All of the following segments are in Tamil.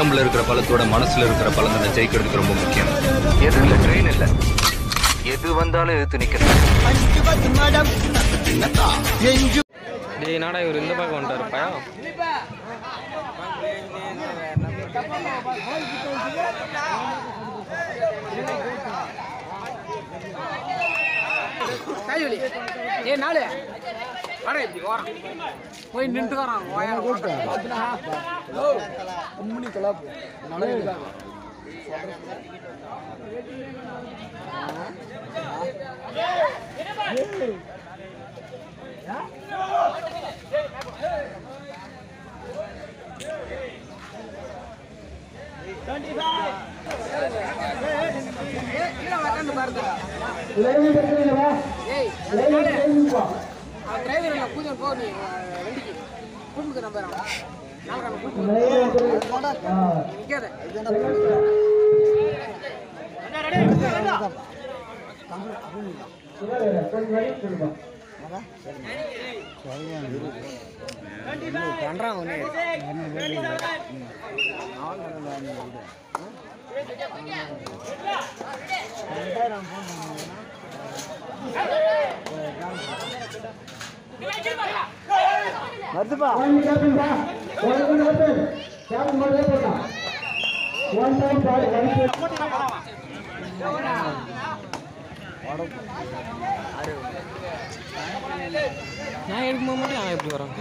உடம்புல இருக்கிற பலத்தோட மனசுல இருக்கிற பலம் தானே ஜெயிக்கிறதுக்கு ரொம்ப முக்கியம் எதிரில ட்ரெயின் இல்ல எது வந்தாலும் எதிர்த்து நிக்கிறேன் டேய் நாடா இவர் இந்த பக்கம் வந்துட்டாரு பயம் கைவலி ஏ நாளு வாடா இப்படி வாடா போய் நின்றுக்காரான் வாயா அம்மனி கலாப்பு நடக்குதா ஏய் டிரைவர் இல்லை பூஜை போ நீ வண்டிக்கு கூப்பிட்டு நம்பர் நாளைக்கு நிற்காத நான் எடுக்கும்போது மட்டும் அவன் எப்படி வரான்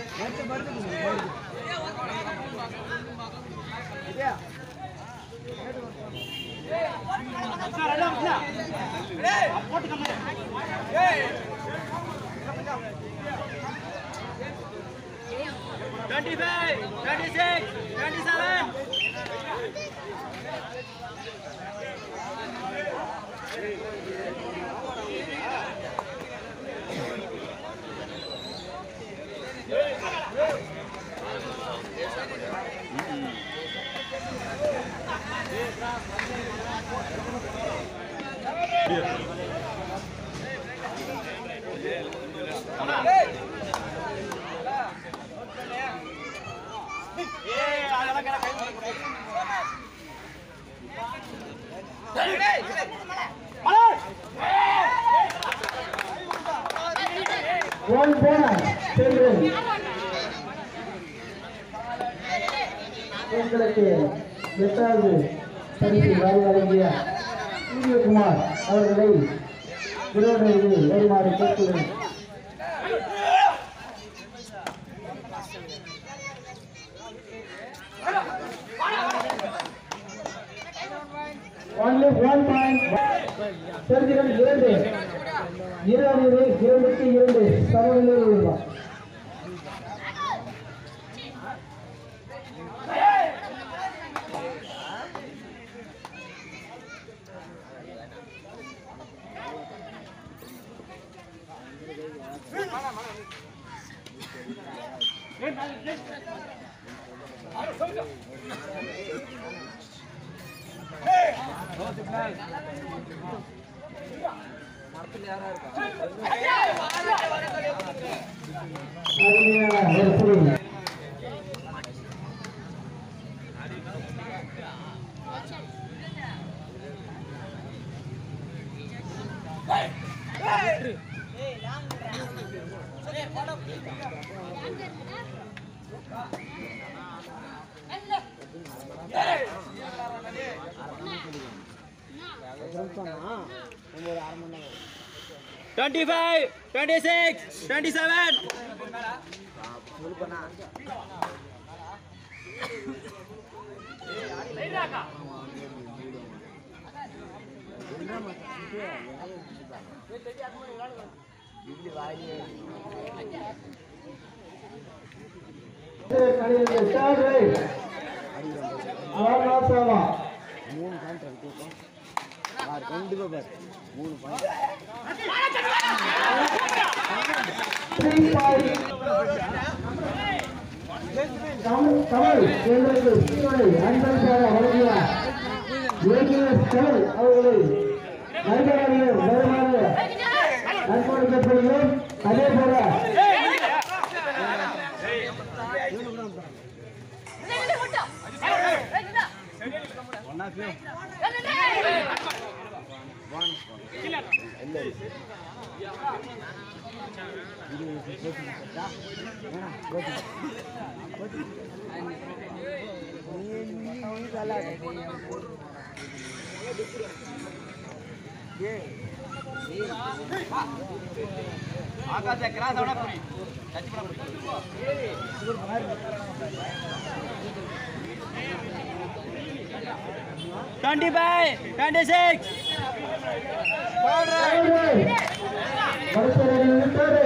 எங்களுக்கு எட்டாவது பரிசு வாரி வழங்கிய சூரியகுமார் அவர்களை விரோதர்கள் வருமாறு கேட்கிறேன் only one point தெரிஞ்சுகள் இரண்டு இருபது இரண்டுக்கு இரண்டு சமநிலையில் உள்ளார் அருமையான ஒரு புள்ளி twenty five twenty six twenty seven கணிதத்தில் third right. அழகா போலாம். Three point. தமிழ் தமிழ் எங்களுக்கு சீருடை அன்பளிப்பாக வழங்கிய ஏகிஎஸ் தமிழ் அவர்களை நண்பர்கள் வருமாறு நன்கொடை கேட்கிறோம் அதே போல Hey! Twenty five, twenty six. மறுபடியும் விட்டது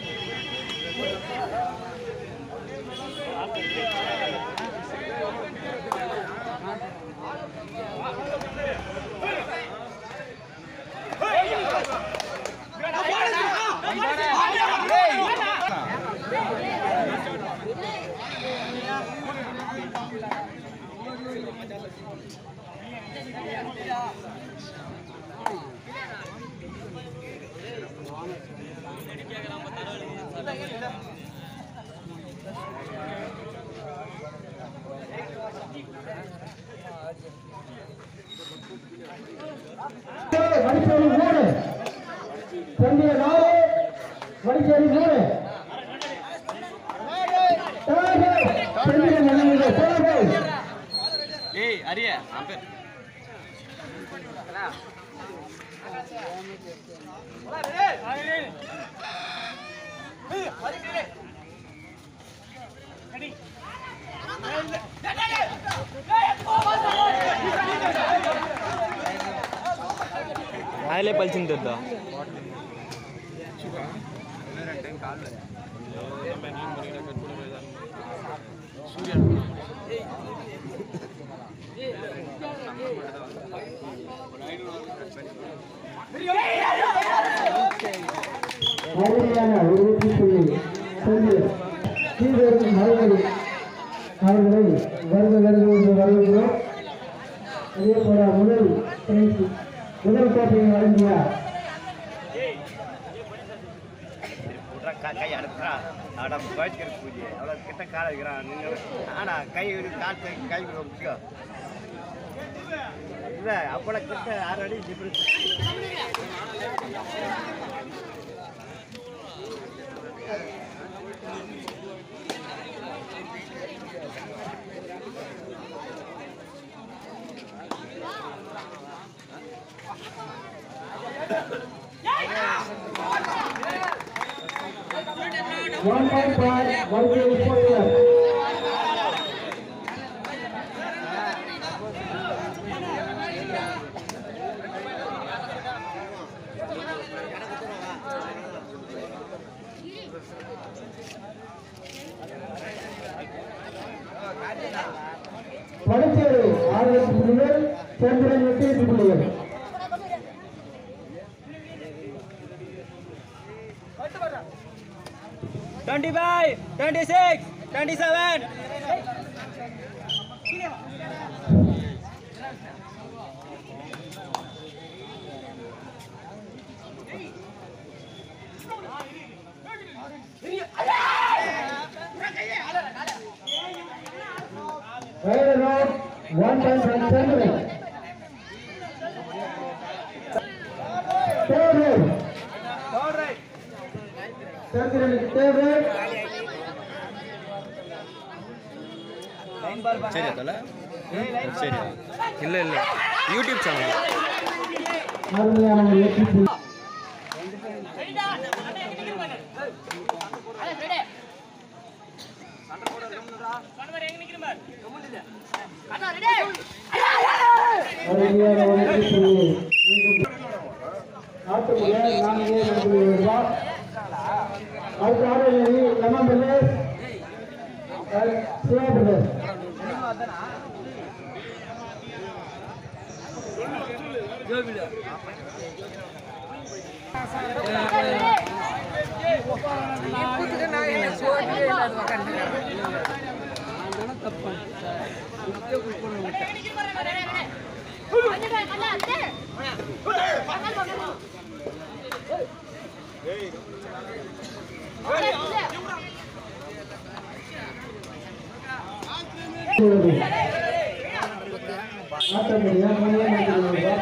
வடிச்சேரி மூணு செந்திய நாலு வடிச்சேரி மூணு செந்திய நிலைமையில சேவை ஏய் அரிய அம்பேர் அதிலே பழிச்சுன்னு தெரிதா அருமையான ஒரு வெற்றி புள்ளி செந்திய ஸ்ரீதேவன் மறுபடி அவர்களை வருக வருக என்று வரவேற்கிறோம் அதே போல முதல் பிரைஸ் முதல் கோப்பையை வழங்கிய கை அடுத்துறா அட போய்க்கிற பூஜை அவ்வளோ கிட்ட கால வைக்கிறான் நீங்கள் ஆனால் கை விடு கால் கை கை வச்சுக்கோ இல்லை அப்போலாம் கிட்ட ஆறு அடி டிஃப்ரென்ஸ் ஒன் பாயிண்ட் பார் வருகை போடுகிறார் படுச்சேரி ஆறு எட்டு புள்ளிகள் சந்திரன் எட்டு எட்டு புள்ளிகள் Twenty five, twenty six, twenty seven. Right around one point from Chandran. Third right. Chandran third right. சரி தல சரி இல்லை இல்லை யூடியூப் சேனல் அருமையான ஒரு வெற்றி புள்ளி. அருமையான ஒரு வெற்றி புள்ளி. ஆட்டுக்குள்ள நான்கு நடுவில் வருவார். அடுத்த ஆடுகளை லெமன் பிரதேஷ் சிவா பிரதேஷ் இப்போதுக்கு நான் என்ன சோறு இல்லாத உக்காந்துக்கிறேன் உள்ளது. ஆட்டம் முடியா மூணே மணிக்கு ரூபாய்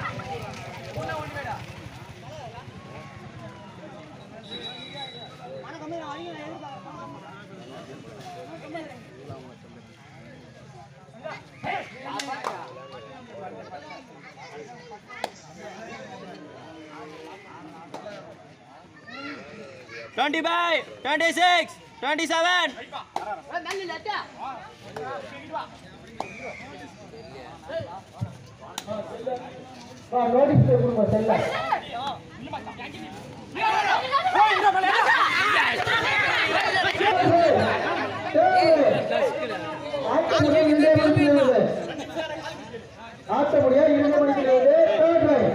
Twenty five, twenty six, twenty seven. ஆ நோட்டீஸ் கொடுங்க செல்ல ஆட்ட முடியா இரண்டே மணிக்கு இருபது ஆட்ட முடியா இரண்டு மணிக்கு இருபது தேர்ட் ரைட்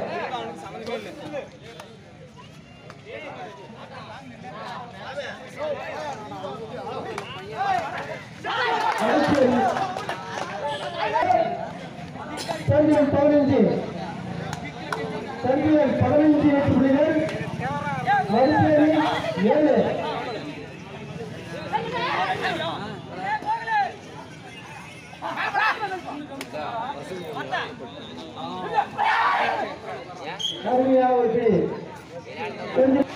சந்திரன் பதினஞ்சு சந்திரன் பதினஞ்சு எட்டு புள்ளிகள் மருத்துவரி ஏழு அருமையா ஒரு பிடி கொஞ்சம்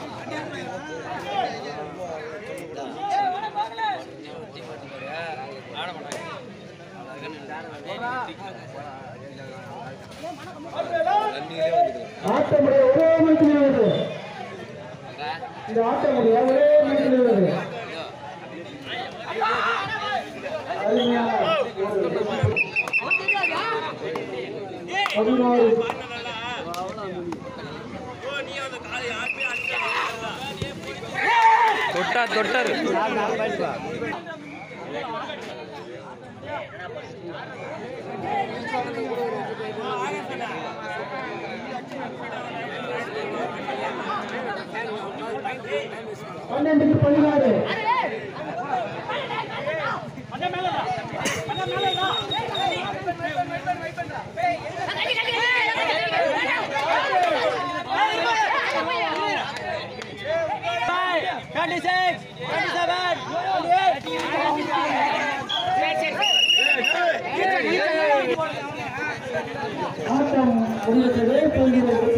ஆட்டமுடைய ஒரே மணிக்கு வருது இந்த ஆட்டமுடைய ஒரே மணிக்கு வருது பதினாறு தொட்டார் தொட்டார் பன்னெண்டுக்கு பதினாறு Five, twenty six, twenty seven, twenty eight. ஆட்டம் முடிந்தது தோல்வி